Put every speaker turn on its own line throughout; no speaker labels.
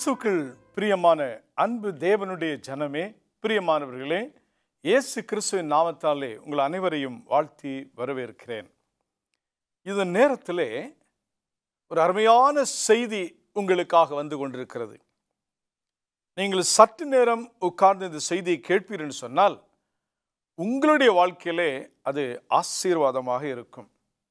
கிறிஸ்துக்கள் பிரியமான அன்பு தேவனுடைய ஜனமே பிரியமானவர்களே இயேசு கிறிஸ்துவின் நாமத்தாலே உங்கள் அனைவரையும் வாழ்த்தி வரவேற்கிறேன் இந்த நேரத்திலே ஒரு அருமையான செய்தி உங்களுக்காக வந்து கொண்டிருக்கிறது நீங்கள் சற்று நேரம் உட்கார்ந்து இந்த செய்தியை கேட்பீர்கள் சொன்னால் உங்களுடைய வாழ்க்கையிலே அது ஆசீர்வாதமாக இருக்கும்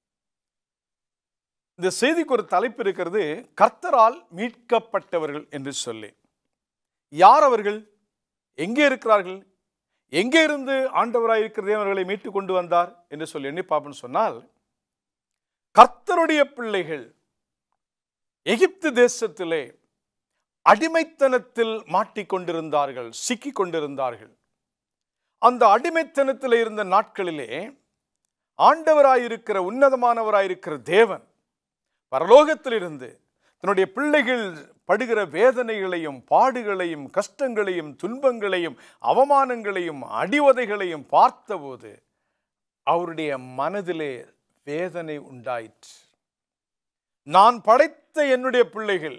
இந்த செய்திக்கு ஒரு தலைப்பு இருக்கிறது கர்த்தரால் மீட்கப்பட்டவர்கள் என்று சொல்லி யார் அவர்கள் எங்கே இருக்கிறார்கள் எங்கே இருந்து ஆண்டவராய் இருக்கிறதே அவர்களை மீட்டு கொண்டு வந்தார் என்று சொல்லி எண்ணி பார்ப்போம்னு சொன்னால் கர்த்தருடைய பிள்ளைகள் எகிப்து தேசத்திலே அடிமைத்தனத்தில் மாட்டிக்கொண்டிருந்தார்கள் சிக்கிக் கொண்டிருந்தார்கள் அந்த அடிமைத்தனத்தில் இருந்த நாட்களிலே ஆண்டவராயிருக்கிற உன்னதமானவராயிருக்கிற தேவன் பரலோகத்திலிருந்து தன்னுடைய பிள்ளைகள் படுகிற வேதனைகளையும் பாடுகளையும் கஷ்டங்களையும் துன்பங்களையும் அவமானங்களையும் அடிவதைகளையும் பார்த்தபோது அவருடைய மனதிலே வேதனை உண்டாயிற்று நான் படைத்த என்னுடைய பிள்ளைகள்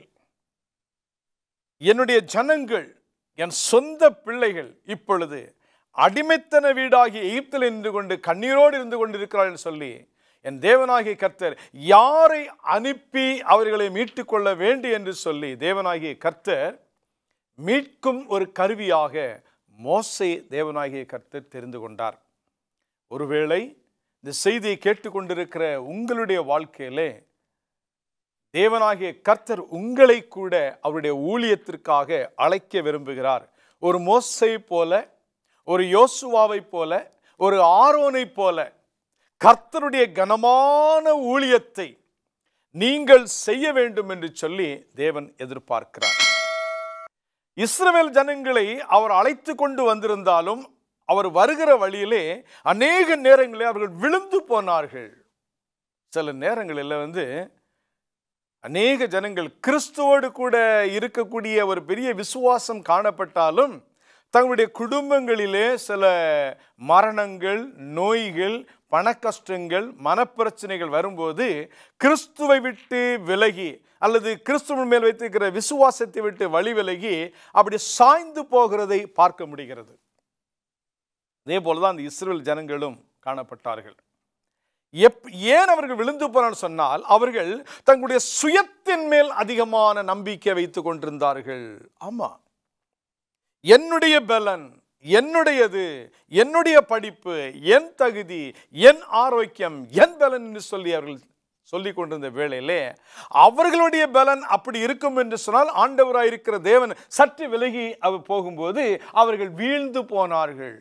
என்னுடைய ஜனங்கள் என் சொந்த பிள்ளைகள் இப்பொழுது அடிமைத்தன வீடாகிய எகிப்தில் இருந்து கொண்டு கண்ணீரோடு இருந்து கொண்டிருக்கிறார்கள் சொல்லி என் தேவனாகிய கர்த்தர் யாரை அனுப்பி அவர்களை மீட்டுக் கொள்ள வேண்டும் என்று சொல்லி தேவனாகிய கர்த்தர் மீட்கும் ஒரு கருவியாக மோசை தேவனாகிய கர்த்தர் தெரிந்து கொண்டார் ஒருவேளை இந்த செய்தியை கேட்டுக்கொண்டிருக்கிற உங்களுடைய வாழ்க்கையிலே தேவனாகிய கர்த்தர் உங்களை கூட அவருடைய ஊழியத்திற்காக அழைக்க விரும்புகிறார் ஒரு மோசை போல ஒரு யோசுவாவை போல ஒரு ஆரோனை போல கர்த்தருடைய கனமான ஊழியத்தை நீங்கள் செய்ய வேண்டும் என்று சொல்லி தேவன் எதிர்பார்க்கிறார் இஸ்ரவேல் ஜனங்களை அவர் அழைத்து கொண்டு வந்திருந்தாலும் அவர் வருகிற வழியிலே அநேக நேரங்களில் அவர்கள் விழுந்து போனார்கள் சில நேரங்களில் வந்து அநேக ஜனங்கள் கிறிஸ்துவோடு கூட இருக்கக்கூடிய ஒரு பெரிய விசுவாசம் காணப்பட்டாலும் தங்களுடைய குடும்பங்களிலே சில மரணங்கள் நோய்கள் பணக்கஷ்டங்கள் மனப்பிரச்சனைகள் வரும்போது கிறிஸ்துவை விட்டு விலகி அல்லது கிறிஸ்துவின் மேல் வைத்திருக்கிற விசுவாசத்தை விட்டு வழி விலகி அப்படி சாய்ந்து போகிறதை பார்க்க முடிகிறது அதே போலதான் அந்த இஸ்ரேல் ஜனங்களும் காணப்பட்டார்கள் எப் ஏன் அவர்கள் விழுந்து போனான்னு சொன்னால் அவர்கள் தங்களுடைய சுயத்தின் மேல் அதிகமான நம்பிக்கை வைத்துக் கொண்டிருந்தார்கள் ஆமா என்னுடைய பலன் என்னுடையது என்னுடைய படிப்பு என் தகுதி என் ஆரோக்கியம் என் பலன் என்று சொல்லி அவர்கள் சொல்லிக் கொண்டிருந்த வேளையிலே அவர்களுடைய பலன் அப்படி இருக்கும் என்று சொன்னால் ஆண்டவராயிருக்கிற தேவன் சற்று விலகி அவர் போகும்போது அவர்கள் வீழ்ந்து போனார்கள்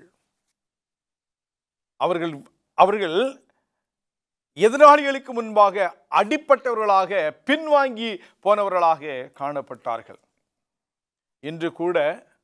அவர்கள் அவர்கள் எதிராளிகளுக்கு முன்பாக அடிப்பட்டவர்களாக பின்வாங்கி போனவர்களாக காணப்பட்டார்கள் இன்று கூட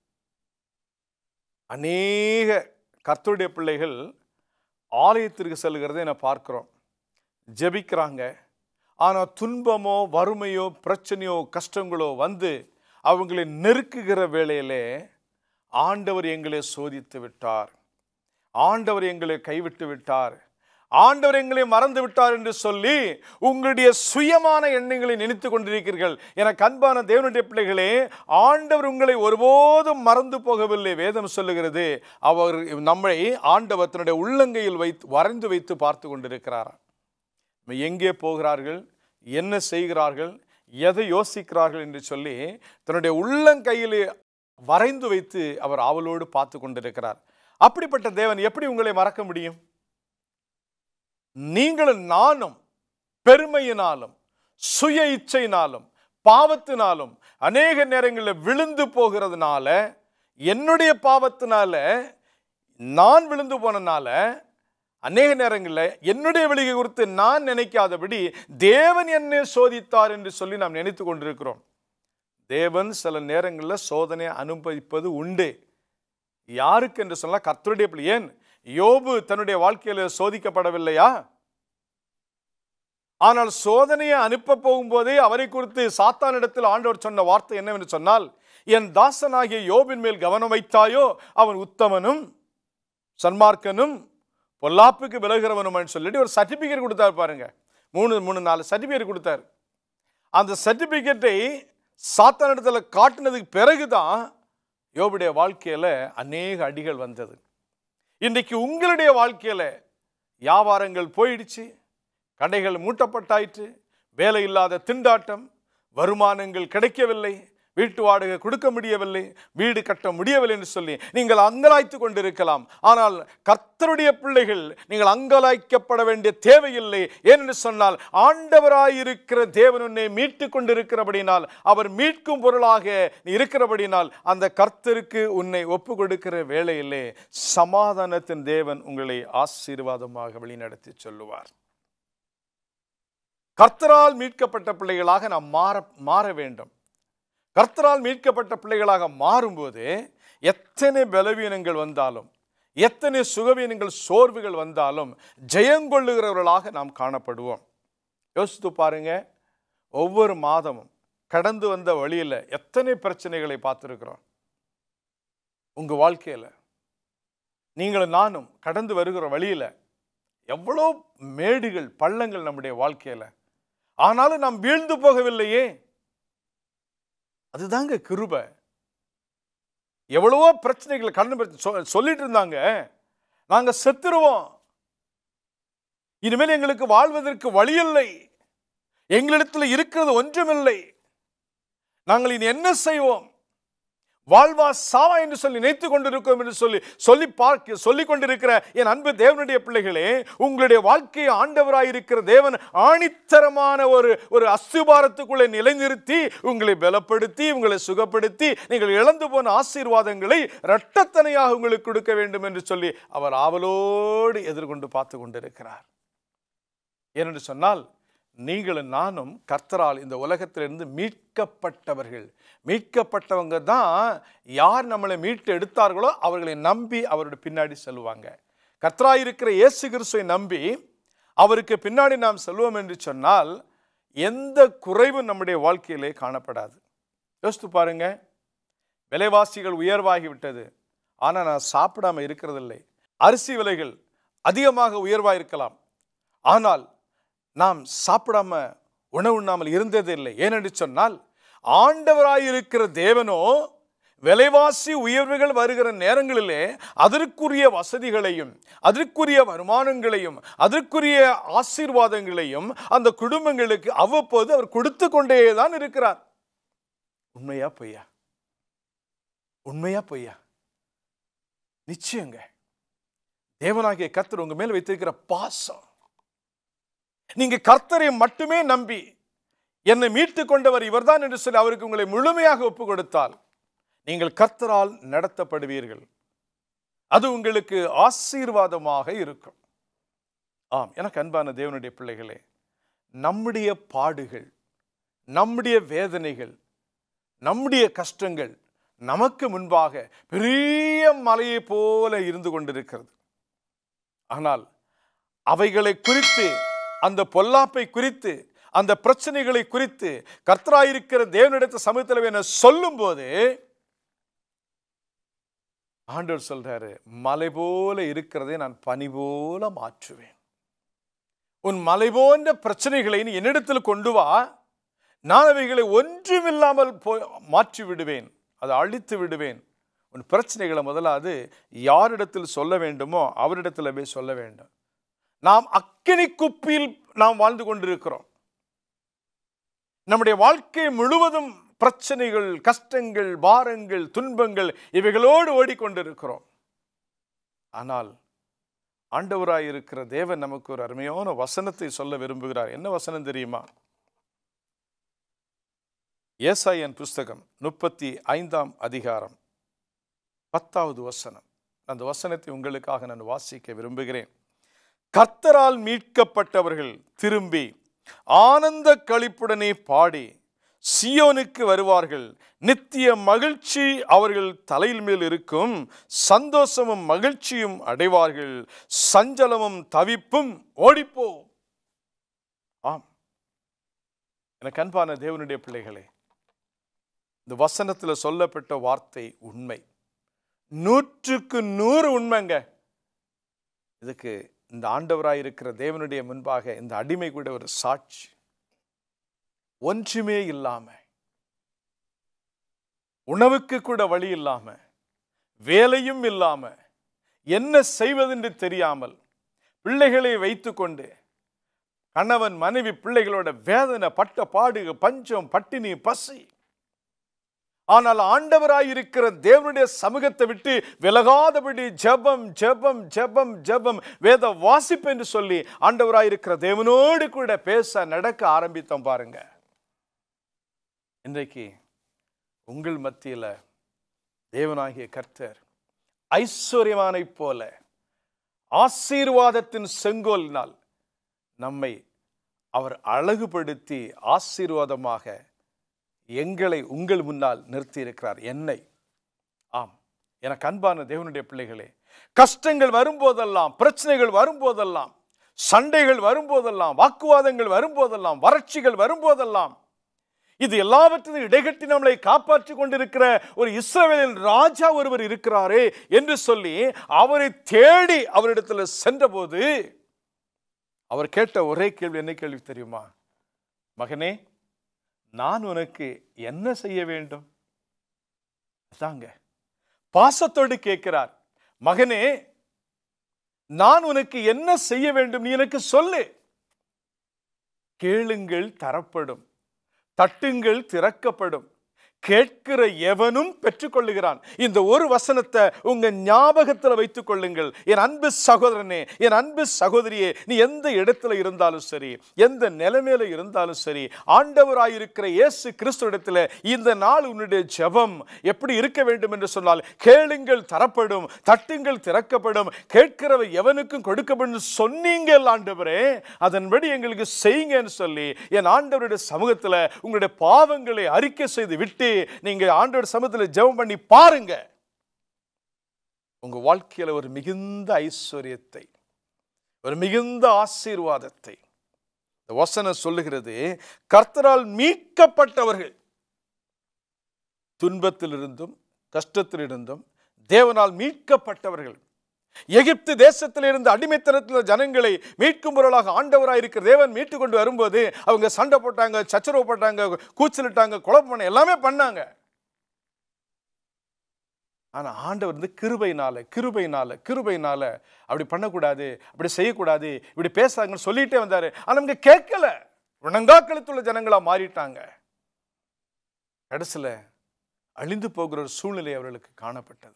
அநேக கர்த்தருடைய பிள்ளைகள் ஆலயத்திற்கு செல்கிறதை நான் பார்க்குறோம் ஜெபிக்கிறாங்க ஆனால் துன்பமோ வறுமையோ பிரச்சனையோ கஷ்டங்களோ வந்து அவங்களை நெருக்குகிற வேளையிலே ஆண்டவர் எங்களை சோதித்து விட்டார் ஆண்டவர் எங்களை கைவிட்டு விட்டார் ஆண்டவர் எங்களை மறந்து விட்டார் என்று சொல்லி உங்களுடைய சுயமான எண்ணங்களை நினைத்து கொண்டிருக்கிறீர்கள் எனக்கு அன்பான தேவனுடைய பிள்ளைகளே ஆண்டவர் உங்களை ஒருபோதும் மறந்து போகவில்லை வேதம் சொல்லுகிறது அவர் நம்மை ஆண்டவர் தன்னுடைய உள்ளங்கையில் வைத்து வரைந்து வைத்து பார்த்து கொண்டிருக்கிறார் எங்கே போகிறார்கள் என்ன செய்கிறார்கள் எதை யோசிக்கிறார்கள் என்று சொல்லி தன்னுடைய உள்ளங்கையிலே வரைந்து வைத்து அவர் ஆவலோடு பார்த்து கொண்டிருக்கிறார் அப்படிப்பட்ட தேவன் எப்படி உங்களை மறக்க முடியும் நீங்களும் நானும் பெருமையினாலும் சுய இச்சையினாலும் பாவத்தினாலும் அநேக நேரங்களில் விழுந்து போகிறதுனால என்னுடைய பாவத்தினால நான் விழுந்து போனனால அநேக நேரங்களில் என்னுடைய விழிகை குறித்து நான் நினைக்காதபடி தேவன் என்னை சோதித்தார் என்று சொல்லி நாம் நினைத்து கொண்டிருக்கிறோம் தேவன் சில நேரங்களில் சோதனை அனுபவிப்பது உண்டு யாருக்கு என்று சொன்னால் கர்த்தருடைய பிள்ளை ஏன் யோபு தன்னுடைய வாழ்க்கையில் சோதிக்கப்படவில்லையா ஆனால் சோதனையை அனுப்ப போகும்போதே அவரை குறித்து சாத்தானிடத்தில் ஆண்டவர் சொன்ன வார்த்தை என்னவென்று சொன்னால் என் தாசனாகிய யோபின் மேல் கவனம் வைத்தாயோ அவன் உத்தமனும் சன்மார்க்கனும் பொல்லாப்புக்கு விலகிறவனும் சொல்லிட்டு ஒரு சர்டிபிகேட் கொடுத்தாரு பாருங்க மூணு மூணு நாலு சர்டிபிகேட் கொடுத்தார் அந்த சர்டிபிகேட்டை சாத்தானிடத்தில் காட்டினதுக்கு பிறகுதான் யோபுடைய வாழ்க்கையில அநேக அடிகள் வந்தது இன்றைக்கு உங்களுடைய வாழ்க்கையில வியாபாரங்கள் போயிடுச்சு கடைகள் மூட்டப்பட்டாயிற்று வேலை இல்லாத திண்டாட்டம் வருமானங்கள் கிடைக்கவில்லை வீட்டு வாடகை கொடுக்க முடியவில்லை வீடு கட்ட முடியவில்லை என்று சொல்லி நீங்கள் அங்கலாய்த்து கொண்டிருக்கலாம் ஆனால் கர்த்தருடைய பிள்ளைகள் நீங்கள் அங்கலாய்க்கப்பட வேண்டிய தேவையில்லை ஏனென்று சொன்னால் ஆண்டவராயிருக்கிற தேவன் உன்னை மீட்டு கொண்டிருக்கிறபடினால் அவர் மீட்கும் பொருளாக நீ இருக்கிறபடினால் அந்த கர்த்தருக்கு உன்னை ஒப்பு கொடுக்கிற வேளையிலே சமாதானத்தின் தேவன் உங்களை ஆசீர்வாதமாக வழிநடத்தி சொல்லுவார் கர்த்தரால் மீட்கப்பட்ட பிள்ளைகளாக நாம் மாற மாற வேண்டும் கர்த்தரால் மீட்கப்பட்ட பிள்ளைகளாக மாறும்போது எத்தனை பலவீனங்கள் வந்தாலும் எத்தனை சுகவீனங்கள் சோர்வுகள் வந்தாலும் ஜெயங்கொள்ளுகிறவர்களாக நாம் காணப்படுவோம் யோசித்து பாருங்க ஒவ்வொரு மாதமும் கடந்து வந்த வழியில் எத்தனை பிரச்சனைகளை பார்த்துருக்கிறோம் உங்க வாழ்க்கையில் நீங்களும் நானும் கடந்து வருகிற வழியில் எவ்வளோ மேடுகள் பள்ளங்கள் நம்முடைய வாழ்க்கையில் ஆனாலும் நாம் வீழ்ந்து போகவில்லையே அதுதாங்க கிருபை எவ்வளவோ பிரச்சனைகள் கடந்து போய் சொ- சொல்லிட்டு இருந்தாங்க நாங்க செத்துருவோம் இனிமேல் எங்களுக்கு வாழ்வதற்கு வழியில்லை எங்களிடத்தில் இருக்கிறது ஒன்றுமில்லை நாங்கள் இனி என்ன செய்வோம் வாழ்வா சாவா என்று சொல்லி நினைத்துக் கொண்டிருக்கிறோம் என்று சொல்லி சொல்லி பார்க்க சொல்லிக் கொண்டிருக்கிற என் அன்பு தேவனுடைய பிள்ளைகளே உங்களுடைய வாழ்க்கையை ஆண்டவராய் இருக்கிற தேவன் ஆணித்தரமான ஒரு ஒரு அஸ்திபாரத்துக்குள்ளே நிலைநிறுத்தி உங்களை பலப்படுத்தி உங்களை சுகப்படுத்தி நீங்கள் இழந்து போன ஆசீர்வாதங்களை இரட்டத்தனையாக உங்களுக்கு கொடுக்க வேண்டும் என்று சொல்லி அவர் ஆவலோடு எதிர்கொண்டு பார்த்து கொண்டிருக்கிறார் ஏனென்று சொன்னால் நீங்களும் நானும் கர்த்தரால் இந்த உலகத்திலிருந்து மீட்கப்பட்டவர்கள் மீட்கப்பட்டவங்க தான் யார் நம்மளை மீட்டு எடுத்தார்களோ அவர்களை நம்பி அவருடைய பின்னாடி செல்வாங்க கர்த்தராய் இருக்கிற இயேசு கிறிஸ்துவை நம்பி அவருக்கு பின்னாடி நாம் செல்வோம் என்று சொன்னால் எந்த குறைவும் நம்முடைய வாழ்க்கையிலே காணப்படாது யோசித்து பாருங்க விலைவாசிகள் உயர்வாகி விட்டது ஆனால் நான் சாப்பிடாம இருக்கிறதில்லை அரிசி விலைகள் அதிகமாக உயர்வாக இருக்கலாம் ஆனால் நாம் சாப்பிடாம உணவு உண்ணாமல் இருந்ததே இல்லை ஏனென்று சொன்னால் ஆண்டவராயிருக்கிற தேவனோ விலைவாசி உயர்வுகள் வருகிற நேரங்களிலே அதற்குரிய வசதிகளையும் அதற்குரிய வருமானங்களையும் அதற்குரிய ஆசீர்வாதங்களையும் அந்த குடும்பங்களுக்கு அவ்வப்போது அவர் கொடுத்து கொண்டே தான் இருக்கிறார் உண்மையா பொய்யா உண்மையா பொய்யா நிச்சயங்க தேவனாகிய கர்த்தர் உங்க மேல் வைத்திருக்கிற பாசம் நீங்க கர்த்தரை மட்டுமே நம்பி என்னை மீட்டு கொண்டவர் இவர்தான் என்று சொல்லி அவருக்கு உங்களை முழுமையாக ஒப்பு கொடுத்தால் நீங்கள் கர்த்தரால் நடத்தப்படுவீர்கள் அது உங்களுக்கு ஆசீர்வாதமாக இருக்கும் ஆம் எனக்கு அன்பான தேவனுடைய பிள்ளைகளே நம்முடைய பாடுகள் நம்முடைய வேதனைகள் நம்முடைய கஷ்டங்கள் நமக்கு முன்பாக பெரிய மலையை போல இருந்து கொண்டிருக்கிறது ஆனால் அவைகளை குறித்து அந்த பொல்லாப்பை குறித்து அந்த பிரச்சனைகளை குறித்து கர்த்தராயிருக்கிற தேவனிடத்த சமூகத்தில் என சொல்லும்போது ஆண்டவர் சொல்றாரு மலை போல இருக்கிறதை நான் பனி போல மாற்றுவேன் உன் மலை போன்ற பிரச்சனைகளை நீ என்னிடத்தில் கொண்டு வா நான் அவைகளை ஒன்றுமில்லாமல் போ மாற்றி விடுவேன் அதை அழித்து விடுவேன் உன் பிரச்சனைகளை முதலாவது யாரிடத்தில் சொல்ல வேண்டுமோ அவரிடத்தில் போய் சொல்ல வேண்டும் நாம் அக்கினி குப்பியில் நாம் வாழ்ந்து கொண்டிருக்கிறோம் நம்முடைய வாழ்க்கை முழுவதும் பிரச்சனைகள் கஷ்டங்கள் பாரங்கள் துன்பங்கள் இவைகளோடு ஓடிக்கொண்டிருக்கிறோம் ஆனால் ஆண்டவராய் இருக்கிற தேவன் நமக்கு ஒரு அருமையான வசனத்தை சொல்ல விரும்புகிறார் என்ன வசனம் தெரியுமா ஏசாயன் புஸ்தகம் முப்பத்தி ஐந்தாம் அதிகாரம் பத்தாவது வசனம் அந்த வசனத்தை உங்களுக்காக நான் வாசிக்க விரும்புகிறேன் கர்த்தரால் மீட்கப்பட்டவர்கள் திரும்பி ஆனந்த களிப்புடனே பாடி சியோனுக்கு வருவார்கள் நித்திய மகிழ்ச்சி அவர்கள் தலையில் மேல் இருக்கும் சந்தோஷமும் மகிழ்ச்சியும் அடைவார்கள் சஞ்சலமும் தவிப்பும் ஓடிப்போ ஆம் எனக்கு அன்பான தேவனுடைய பிள்ளைகளே இந்த வசனத்தில் சொல்லப்பட்ட வார்த்தை உண்மை நூற்றுக்கு நூறு உண்மைங்க இதுக்கு இந்த ஆண்டவராய் இருக்கிற தேவனுடைய முன்பாக இந்த அடிமை கூட ஒரு சாட்சி ஒன்றுமே இல்லாம உணவுக்கு கூட வழி இல்லாம வேலையும் இல்லாம என்ன செய்வதென்று தெரியாமல் பிள்ளைகளை வைத்துக்கொண்டு கணவன் மனைவி பிள்ளைகளோட வேதனை பட்ட பாடு பஞ்சம் பட்டினி பசி ஆனால் ஆண்டவராய் இருக்கிற தேவனுடைய சமூகத்தை விட்டு விலகாதபடி ஜெபம் ஜெபம் ஜெபம் ஜெபம் வேத வாசிப்பு என்று சொல்லி ஆண்டவராய் இருக்கிற தேவனோடு கூட பேச நடக்க ஆரம்பித்தோம் பாருங்க இன்றைக்கு உங்கள் மத்தியில தேவனாகிய கர்த்தர் ஐஸ்வர்யவானைப் போல ஆசீர்வாதத்தின் செங்கோலினால் நம்மை அவர் அழகுபடுத்தி ஆசீர்வாதமாக எங்களை உங்கள் முன்னால் நிறுத்தி இருக்கிறார் என்னை ஆம் எனக்கு அன்பான தேவனுடைய பிள்ளைகளே கஷ்டங்கள் வரும்போதெல்லாம் பிரச்சனைகள் வரும்போதெல்லாம் சண்டைகள் வரும்போதெல்லாம் வாக்குவாதங்கள் வரும்போதெல்லாம் வறட்சிகள் வரும்போதெல்லாம் இது எல்லாவற்றையும் இடைகட்டி நம்மளை காப்பாற்றிக் கொண்டிருக்கிற ஒரு இஸ்ரவேலின் ராஜா ஒருவர் இருக்கிறாரே என்று சொல்லி அவரை தேடி அவரிடத்துல சென்றபோது அவர் கேட்ட ஒரே கேள்வி என்ன கேள்வி தெரியுமா மகனே நான் உனக்கு என்ன செய்ய வேண்டும் அதாங்க பாசத்தோடு கேட்கிறார் மகனே நான் உனக்கு என்ன செய்ய வேண்டும் நீ எனக்கு சொல்லு கேளுங்கள் தரப்படும் தட்டுங்கள் திறக்கப்படும் கேட்கிற எவனும் பெற்றுக்கொள்ளுகிறான் இந்த ஒரு வசனத்தை உங்க ஞாபகத்தில் வைத்துக் கொள்ளுங்கள் என் அன்பு சகோதரனே என் அன்பு சகோதரியே நீ எந்த இடத்துல இருந்தாலும் சரி எந்த நிலைமையில இருந்தாலும் சரி ஆண்டவராயிருக்கிற இயேசு கிறிஸ்து இடத்துல இந்த நாள் உன்னுடைய ஜெபம் எப்படி இருக்க வேண்டும் என்று சொன்னால் கேளுங்கள் தரப்படும் தட்டுங்கள் திறக்கப்படும் கேட்கிறவ எவனுக்கும் கொடுக்கப்படும் சொன்னீங்கள் ஆண்டவரே அதன்படி எங்களுக்கு செய்யுங்கன்னு சொல்லி என் ஆண்டவருடைய சமூகத்தில் உங்களுடைய பாவங்களை அறிக்கை செய்து விட்டு நீங்க ஆண்டவர் சமூகத்தில் ஜெபம் பண்ணி பாருங்க உங்க வாழ்க்கையில ஒரு மிகுந்த ஐஸ்வர்யத்தை ஒரு மிகுந்த ஆசீர்வாதத்தை இந்த வசனம் சொல்லுகிறது கர்த்தரால் மீட்கப்பட்டவர்கள் துன்பத்திலிருந்தும் கஷ்டத்திலிருந்தும் தேவனால் மீட்கப்பட்டவர்கள் எகிப்து தேசத்தில் இருந்து அடிமைத்தனத்தில் ஜனங்களை மீட்கும் பொருளாக ஆண்டவராக இருக்கிற தேவன் மீட்டு கொண்டு வரும்போது அவங்க சண்டை போட்டாங்க சச்சரவு போட்டாங்க கூச்சலிட்டாங்க குழப்பம் பண்ண எல்லாமே பண்ணாங்க ஆனா ஆண்டவர் வந்து கிருபைனால கிருபைனால கிருபைனால அப்படி பண்ணக்கூடாது அப்படி செய்யக்கூடாது இப்படி பேசாங்கன்னு சொல்லிட்டே வந்தாரு ஆனா அவங்க கேட்கல உணங்காக்களத்துள்ள ஜனங்களா மாறிட்டாங்க கடைசியில் அழிந்து போகிற ஒரு சூழ்நிலை அவர்களுக்கு காணப்பட்டது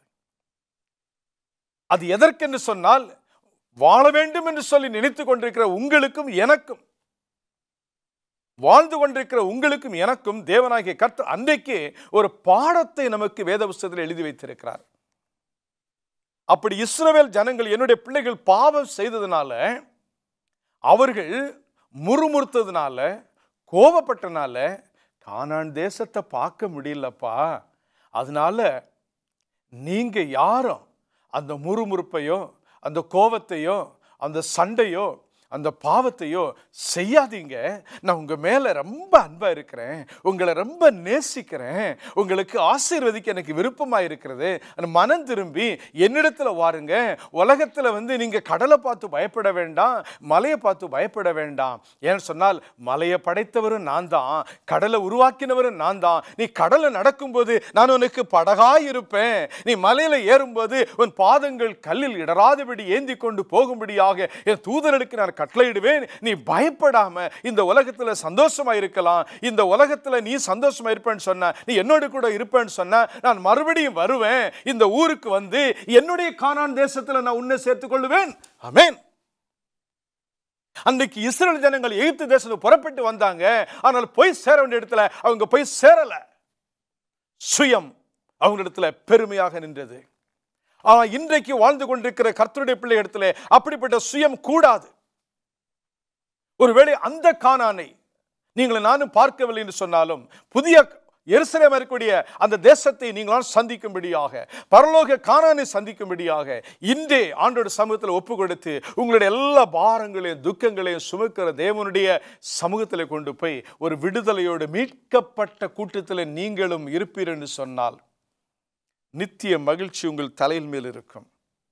அது எதற்கென்று சொன்னால் வாழ வேண்டும் என்று சொல்லி நினைத்து கொண்டிருக்கிற உங்களுக்கும் எனக்கும் வாழ்ந்து கொண்டிருக்கிற உங்களுக்கும் எனக்கும் தேவனாகிய கர்த்தர் அன்றைக்கு ஒரு பாடத்தை நமக்கு வேத புஸ்தகத்தில் எழுதி வைத்திருக்கிறார் அப்படி இஸ்ரவேல் ஜனங்கள் என்னுடைய பிள்ளைகள் பாவம் செய்ததுனால அவர்கள் முறுமுறுத்ததுனால கோபப்பட்டனால கானான் தேசத்தை பார்க்க முடியலப்பா அதனால நீங்க யாரும் அந்த முறுமுறுப்பையோ அந்த கோபத்தையோ அந்த சண்டையோ அந்த பாவத்தையோ செய்யாதீங்க நான் உங்க மேல ரொம்ப அன்பா இருக்கிறேன் உங்களை ரொம்ப நேசிக்கிறேன் உங்களுக்கு ஆசீர்வதிக்க எனக்கு விருப்பமா இருக்கிறது அந்த மனம் திரும்பி என்னிடத்துல வாருங்க உலகத்துல வந்து நீங்க கடலை பார்த்து பயப்பட வேண்டாம் மலையை பார்த்து பயப்பட வேண்டாம் ஏன்னு சொன்னால் மலையை படைத்தவரும் நான் தான் கடலை உருவாக்கினவரும் நான் தான் நீ கடலை நடக்கும்போது நான் உனக்கு படகாய் இருப்பேன் நீ மலையில ஏறும்போது உன் பாதங்கள் கல்லில் இடராதபடி ஏந்தி கொண்டு போகும்படியாக என் தூதர்களுக்கு நான் கட்டளையிடுவேன் நீ பயப்படாம இந்த உலகத்துல சந்தோஷமா இருக்கலாம் இந்த உலகத்துல நீ சந்தோஷமா இருப்பேன்னு சொன்ன நீ என்னோடு கூட இருப்பேன்னு சொன்ன நான் மறுபடியும் வருவேன் இந்த ஊருக்கு வந்து என்னுடைய கானான் தேசத்துல நான் உன்னை சேர்த்துக் கொள்ளுவேன் ஆமென் அன்னைக்கு இஸ்ரேல் ஜனங்கள் எகிப்து தேசத்துக்கு புறப்பட்டு வந்தாங்க ஆனால் போய் சேர வேண்டிய இடத்துல அவங்க போய் சேரல சுயம் அவங்களிடத்துல பெருமையாக நின்றது ஆனா இன்றைக்கு வாழ்ந்து கொண்டிருக்கிற கர்த்தருடைய பிள்ளை இடத்துல அப்படிப்பட்ட சுயம் கூடாது ஒருவேளை அந்த கானானை நீங்கள் நானும் பார்க்கவில்லை என்று சொன்னாலும் புதிய எருசலேம் இருக்கக்கூடிய அந்த தேசத்தை நீங்களாம் சந்திக்கும்படியாக பரலோக கானானை சந்திக்கும்படியாக இன்றே ஆண்டோட சமூகத்தில் ஒப்பு கொடுத்து உங்களுடைய எல்லா பாரங்களையும் துக்கங்களையும் சுமக்கிற தேவனுடைய சமூகத்தில் கொண்டு போய் ஒரு விடுதலையோடு மீட்கப்பட்ட கூட்டத்தில் நீங்களும் இருப்பீர் என்று சொன்னால் நித்திய மகிழ்ச்சி உங்கள் தலையில் மேல் இருக்கும்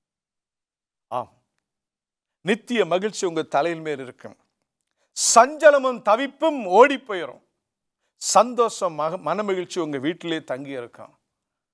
ஆம் நித்திய மகிழ்ச்சி உங்கள் தலையில் மேல் இருக்கும் சஞ்சலமும் தவிப்பும் ஓடி போயிடும் சந்தோஷம் மக மனமகிழ்ச்சி உங்க வீட்டிலே தங்கி இருக்கும்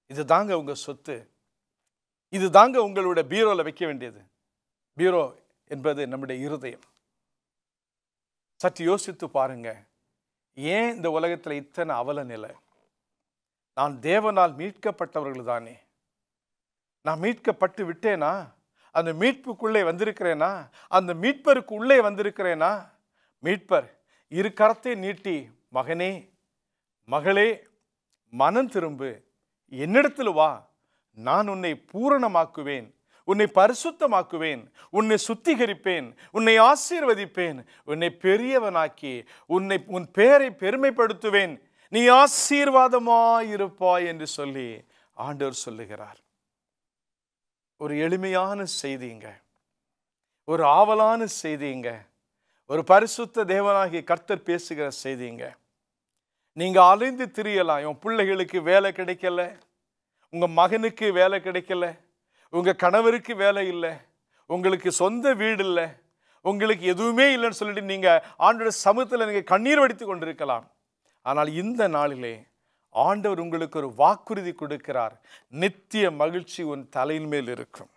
இது தாங்க உங்க சொத்து இது தாங்க உங்களோட பீரோல வைக்க வேண்டியது பீரோ என்பது நம்முடைய இருதயம் சற்று யோசித்து பாருங்க ஏன் இந்த உலகத்துல இத்தனை அவல நிலை நான் தேவனால் மீட்கப்பட்டவர்கள் தானே நான் மீட்கப்பட்டு விட்டேனா அந்த மீட்புக்குள்ளே வந்திருக்கிறேனா அந்த மீட்பருக்கு உள்ளே வந்திருக்கிறேனா மீட்பர் இரு கரத்தை நீட்டி மகனே மகளே மனம் திரும்பு என்னிடத்தில் வா நான் உன்னை பூரணமாக்குவேன் உன்னை பரிசுத்தமாக்குவேன் உன்னை சுத்திகரிப்பேன் உன்னை ஆசீர்வதிப்பேன் உன்னை பெரியவனாக்கி உன்னை உன் பெயரை பெருமைப்படுத்துவேன் நீ ஆசீர்வாதமாயிருப்பாய் என்று சொல்லி ஆண்டவர் சொல்லுகிறார் ஒரு எளிமையான செய்திங்க ஒரு ஆவலான செய்திங்க ஒரு பரிசுத்த தேவனாகிய கர்த்தர் பேசுகிற செய்திங்க நீங்க அலைந்து திரியலாம் உன் பிள்ளைகளுக்கு வேலை கிடைக்கல உங்க மகனுக்கு வேலை கிடைக்கல உங்க கணவருக்கு வேலை இல்லை உங்களுக்கு சொந்த வீடு இல்லை உங்களுக்கு எதுவுமே இல்லைன்னு சொல்லிட்டு நீங்க ஆண்டோட சமூகத்தில் நீங்க கண்ணீர் வடித்து கொண்டிருக்கலாம் ஆனால் இந்த நாளிலே ஆண்டவர் உங்களுக்கு ஒரு வாக்குறுதி கொடுக்கிறார் நித்திய மகிழ்ச்சி உன் தலையின் மேல் இருக்கும்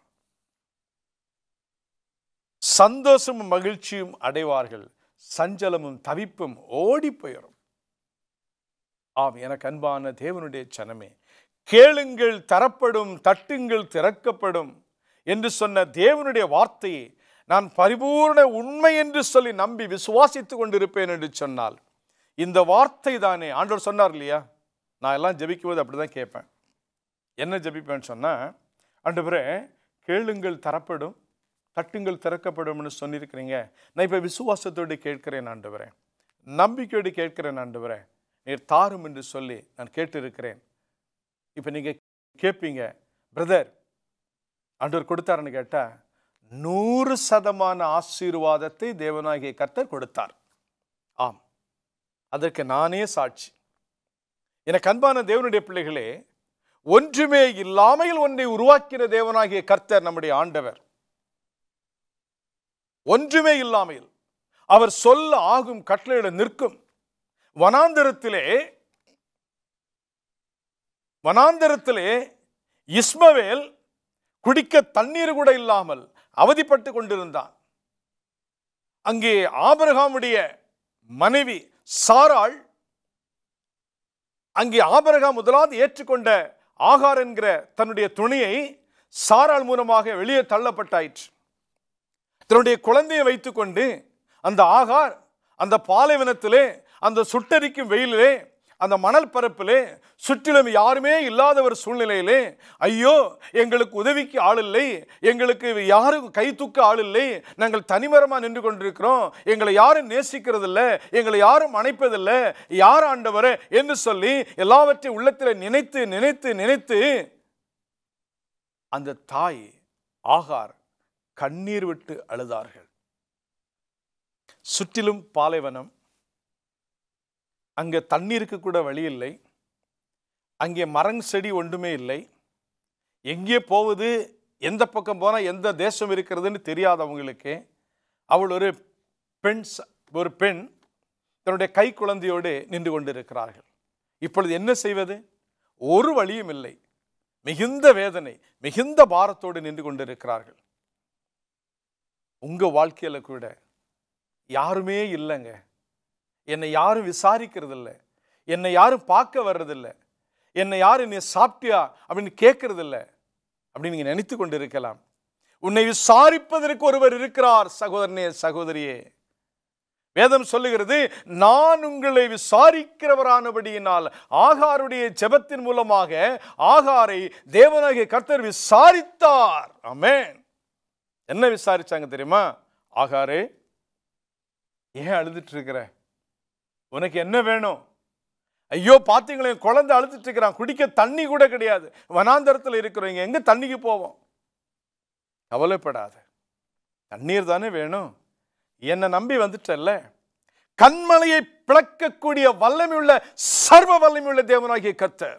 சந்தோஷமும் மகிழ்ச்சியும் அடைவார்கள் சஞ்சலமும் தவிப்பும் ஓடி போயிடும் ஆம் எனக்கு அன்பான தேவனுடைய சனமே கேளுங்கள் தரப்படும் தட்டுங்கள் திறக்கப்படும் என்று சொன்ன தேவனுடைய வார்த்தையை நான் பரிபூர்ண உண்மை என்று சொல்லி நம்பி விசுவாசித்துக் கொண்டிருப்பேன் என்று சொன்னால் இந்த வார்த்தை தானே ஆண்டவர் சொன்னார் இல்லையா நான் எல்லாம் ஜெபிக்கும் போது அப்படிதான் கேட்பேன் என்ன ஜெபிப்பேன்னு சொன்னா ஆண்டவரே கேளுங்கள் தரப்படும் தட்டுங்கள் திறக்கப்படும்னு சொல்லியிருக்கிறீங்க நான் இப்போ விசுவாசத்தோடு கேட்கிறேன் ஆண்டவரே நம்பிக்கையோடு கேட்கிறேன் ஆண்டவரே நீர் தாரும் என்று சொல்லி நான் கேட்டிருக்கிறேன் இப்போ நீங்கள் கேட்பீங்க பிரதர் ஆண்டவர் கொடுத்தாருன்னு கேட்டால் நூறு சதமான ஆசீர்வாதத்தை தேவனாகிய கர்த்தர் கொடுத்தார் ஆம் அதற்கு நானே சாட்சி எனக்கு அன்பான தேவனுடைய பிள்ளைகளே ஒன்றுமே இல்லாமையில் ஒன்றை உருவாக்கின தேவனாகிய கர்த்தர் நம்முடைய ஆண்டவர் ஒன்றுமே இல்லாமையில் அவர் சொல்ல ஆகும் கட்டளையிட நிற்கும் வனாந்தரத்திலே வனாந்தரத்திலே இஸ்மவேல் குடிக்க தண்ணீர் கூட இல்லாமல் அவதிப்பட்டு கொண்டிருந்தான் அங்கே ஆபிரகாமுடைய மனைவி சாராள் அங்கே ஆபரகாம் முதலாவது ஏற்றுக்கொண்ட ஆகார் என்கிற தன்னுடைய துணியை சாராள் மூலமாக வெளியே தள்ளப்பட்டாயிற்று தன்னுடைய குழந்தையை வைத்துக்கொண்டு அந்த ஆகார் அந்த பாலைவனத்திலே அந்த சுட்டரிக்கும் வெயிலிலே அந்த மணல் பரப்பிலே சுற்றிலும் யாருமே இல்லாத ஒரு சூழ்நிலையிலே ஐயோ எங்களுக்கு உதவிக்கு ஆள் இல்லை எங்களுக்கு யாரும் கை தூக்க ஆள் இல்லை நாங்கள் தனிமரமா நின்று கொண்டிருக்கிறோம் எங்களை யாரும் நேசிக்கிறதில்ல எங்களை யாரும் அணைப்பதில்லை யார் ஆண்டவரே என்று சொல்லி எல்லாவற்றையும் உள்ளத்தில் நினைத்து நினைத்து நினைத்து அந்த தாய் ஆகார் கண்ணீர் விட்டு அழுதார்கள் சுற்றிலும் பாலைவனம் அங்கே தண்ணீருக்கு கூட வழி இல்லை அங்கே மரங் செடி ஒன்றுமே இல்லை எங்கே போவது எந்த பக்கம் போனால் எந்த தேசம் இருக்கிறதுன்னு தெரியாதவங்களுக்கு அவள் ஒரு பெண் ச- ஒரு பெண் தன்னுடைய கை குழந்தையோடு நின்று கொண்டிருக்கிறார்கள் இப்பொழுது என்ன செய்வது ஒரு வழியும் இல்லை மிகுந்த வேதனை மிகுந்த பாரத்தோடு நின்று கொண்டிருக்கிறார்கள் உங்க வாழ்க்கையில கூட யாருமே இல்லைங்க என்னை யாரும் விசாரிக்கிறது இல்லை என்னை யாரும் பார்க்க வர்றதில்ல என்னை யாரும் நீ சாப்பிட்டியா அப்படின்னு கேட்கறது இல்ல அப்படின்னு நீங்க நினைத்து கொண்டு இருக்கலாம் உன்னை விசாரிப்பதற்கு ஒருவர் இருக்கிறார் சகோதரனே சகோதரியே வேதம் சொல்லுகிறது நான் உங்களை விசாரிக்கிறவரானபடியினால் ஆகாருடைய ஜெபத்தின் மூலமாக ஆகாரை தேவனாகிய கர்த்தர் விசாரித்தார் ஆமென் என்ன விசாரிச்சாங்க தெரியுமா ஆகாரே ஏன் அழுதுட்டு இருக்கிற உனக்கு என்ன வேணும் ஐயோ பார்த்தீங்களே என் குழந்தை அழுதுட்டு இருக்கிறான் குடிக்க தண்ணி கூட கிடையாது வனாந்தரத்தில் இருக்கிறவங்க எங்க தண்ணிக்கு போவோம் கவலைப்படாத தண்ணீர் தானே வேணும் என்னை நம்பி வந்துட்டல்ல கண்மலையை பிளக்கக்கூடிய வல்லமையுள்ள சர்வ வல்லமையுள்ள தேவனாகிய கர்த்தர்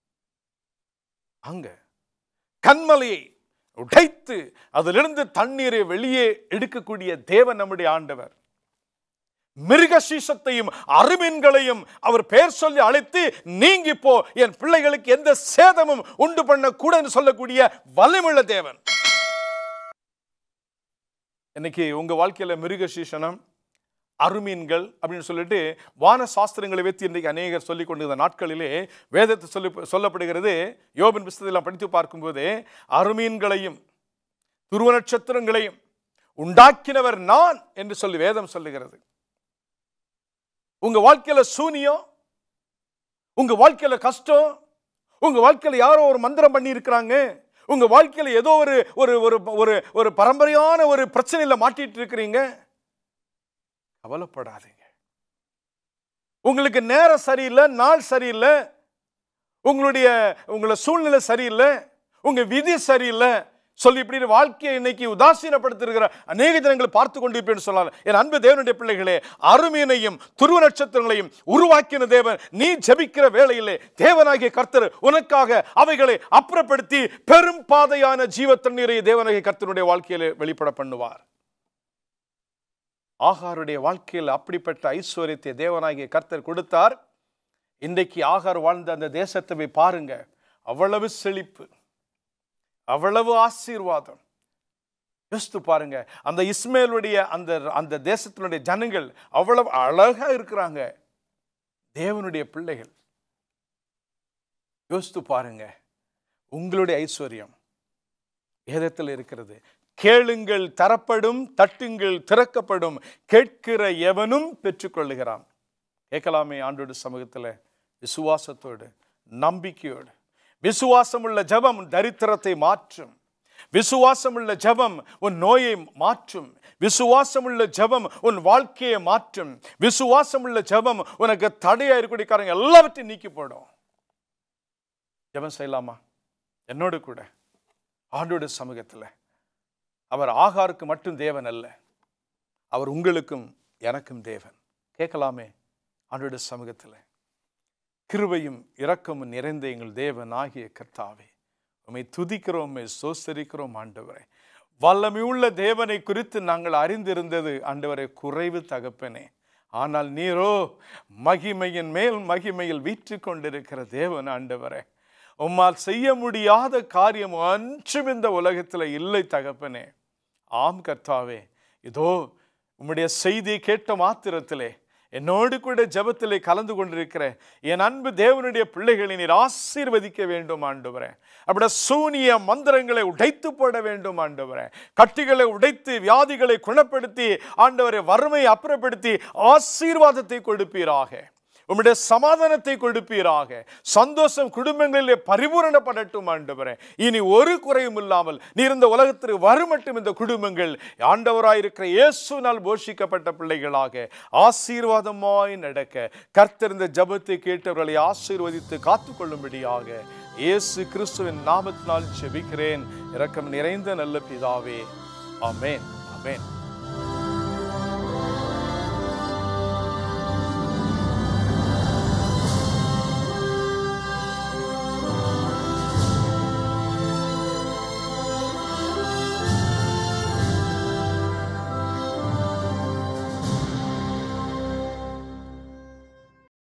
அங்க கண்மலையை உடைத்து அதிலிருந்து தண்ணீரை வெளியே எடுக்கக்கூடிய தேவன் நம்முடைய ஆண்டவர் மிருகசீசத்தையும் அருமீன்களையும் அவர் பெயர் சொல்லி அழைத்து நீங்கி போ என் பிள்ளைகளுக்கு எந்த சேதமும் உண்டு பண்ணக்கூடாதுன்னு சொல்லக்கூடிய வல்லமுள்ள தேவன் இன்னைக்கு உங்க வாழ்க்கையில மிருகசீசனம் அருமீன்கள் அப்படின்னு சொல்லிட்டு வான சாஸ்திரங்களை வைத்து இன்றைக்கு அநேகர் சொல்லிக் கொண்டிருந்த நாட்களிலே வேதத்தை சொல்லி சொல்லப்படுகிறது யோபின் புஸ்தகத்தில் படித்து பார்க்கும்போது அருமீன்களையும் துருவ நட்சத்திரங்களையும் உண்டாக்கினவர் நான் என்று சொல்லி வேதம் சொல்லுகிறது உங்க வாழ்க்கையில சூனியம் உங்க வாழ்க்கையில கஷ்டம் உங்க வாழ்க்கையில யாரோ ஒரு மந்திரம் பண்ணி இருக்கிறாங்க உங்க வாழ்க்கையில ஏதோ ஒரு ஒரு ஒரு ஒரு ஒரு பரம்பரையான ஒரு பிரச்சனையில மாட்டிட்டு இருக்கிறீங்க கவலைப்படாதீங்க உங்களுக்கு நேரம் சரியில்லை நாள் சரியில்லை உங்களுடைய உங்களை சூழ்நிலை சரியில்லை உங்க விதி சரியில்லை சொல்லி இப்படி வாழ்க்கையை இன்னைக்கு உதாசீனப்படுத்திருக்கிற அநேக ஜனங்களை பார்த்து கொண்டிருப்பேன்னு சொல்லலாம் என் அன்பு தேவனுடைய பிள்ளைகளே அருமீனையும் துருவ நட்சத்திரங்களையும் உருவாக்கின தேவன் நீ ஜெபிக்கிற வேளையிலே தேவனாகிய கர்த்தர் உனக்காக அவைகளை அப்புறப்படுத்தி பெரும் பாதையான ஜீவ தண்ணீரை தேவனாகிய கர்த்தனுடைய வாழ்க்கையிலே வெளிப்பட பண்ணுவார் ஆகாருடைய வாழ்க்கையில் அப்படிப்பட்ட ஐஸ்வர்யத்தை தேவனாகிய கர்த்தர் கொடுத்தார் இன்றைக்கு ஆகார் வாழ்ந்த அந்த தேசத்தை போய் பாருங்க அவ்வளவு செழிப்பு அவ்வளவு ஆசீர்வாதம் யோசித்து பாருங்க அந்த இஸ்மேலுடைய அந்த அந்த தேசத்தினுடைய ஜனங்கள் அவ்வளவு அழகா இருக்கிறாங்க தேவனுடைய பிள்ளைகள் யோசித்து பாருங்க உங்களுடைய ஐஸ்வர்யம் வேதத்தில் இருக்கிறது கேளுங்கள் தரப்படும் தட்டுங்கள் திறக்கப்படும் கேட்கிற எவனும் பெற்றுக்கொள்ளுகிறான் கேட்கலாமே ஆண்டோடு சமூகத்தில் விசுவாசத்தோடு நம்பிக்கையோடு விசுவாசமுள்ள ஜெபம் உன் தரித்திரத்தை மாற்றும் விசுவாசமுள்ள ஜெபம் உன் நோயை மாற்றும் விசுவாசமுள்ள ஜெபம் உன் வாழ்க்கையை மாற்றும் விசுவாசமுள்ள ஜெபம் உனக்கு தடையா இருக்கக்கூடியக்காரங்க எல்லாவற்றையும் நீக்கி போடும் ஜெபம் செய்யலாமா என்னோடு கூட ஆண்டோட சமூகத்தில் அவர் ஆகாருக்கு மட்டும் தேவன் அல்ல அவர் உங்களுக்கும் எனக்கும் தேவன் கேட்கலாமே ஆண்டோட சமூகத்தில் கிருபையும் இரக்கமும் நிறைந்த எங்கள் தேவன் ஆகிய கர்த்தாவே உம்மை துதிக்கிறோம் உம்மை சோசரிக்கிறோம் ஆண்டவரே வல்லமையுள்ள தேவனை குறித்து நாங்கள் அறிந்திருந்தது ஆண்டவரை குறைவு தகப்பனே ஆனால் நீரோ மகிமையின் மேல் மகிமையில் வீற்று கொண்டிருக்கிற தேவன் ஆண்டவரே உம்மால் செய்ய முடியாத காரியம் ஒன்றும் இந்த உலகத்தில் இல்லை தகப்பனே ஆம் கர்த்தாவே இதோ உம்முடைய செய்தியை கேட்ட மாத்திரத்திலே என்னோடு கூட ஜெபத்திலே கலந்து கொண்டிருக்கிற என் அன்பு தேவனுடைய பிள்ளைகளை நீர் ஆசீர்வதிக்க வேண்டும் ஆண்டவரே அப்படியே சூனிய மந்திரங்களை உடைத்து போட வேண்டும் ஆண்டவரே கட்டிகளை உடைத்து வியாதிகளை குணப்படுத்தி ஆண்டவரை வறுமையை அப்புறப்படுத்தி ஆசீர்வாதத்தை கொடுப்பீராக உம்முடைய சமாதானத்தை கொடுப்பீராக சந்தோஷம் குடும்பங்களிலே பரிபூரணப்படட்டும் ஆண்டவரே இனி ஒரு குறையும் இல்லாமல் நீ இருந்த உலகத்திற்கு வருமட்டும் இந்த குடும்பங்கள் ஆண்டவராயிருக்கிற இயேசுனால் போஷிக்கப்பட்ட பிள்ளைகளாக ஆசீர்வாதமாய் நடக்க கர்த்தர் இந்த ஜபத்தை கேட்டவர்களை ஆசீர்வதித்து காத்துக்கொள்ளும்படியாக இயேசு கிறிஸ்துவின் நாமத்தினால் ஜெபிக்கிறேன் இரக்கம் நிறைந்த நல்ல பிதாவே ஆமென் ஆமென்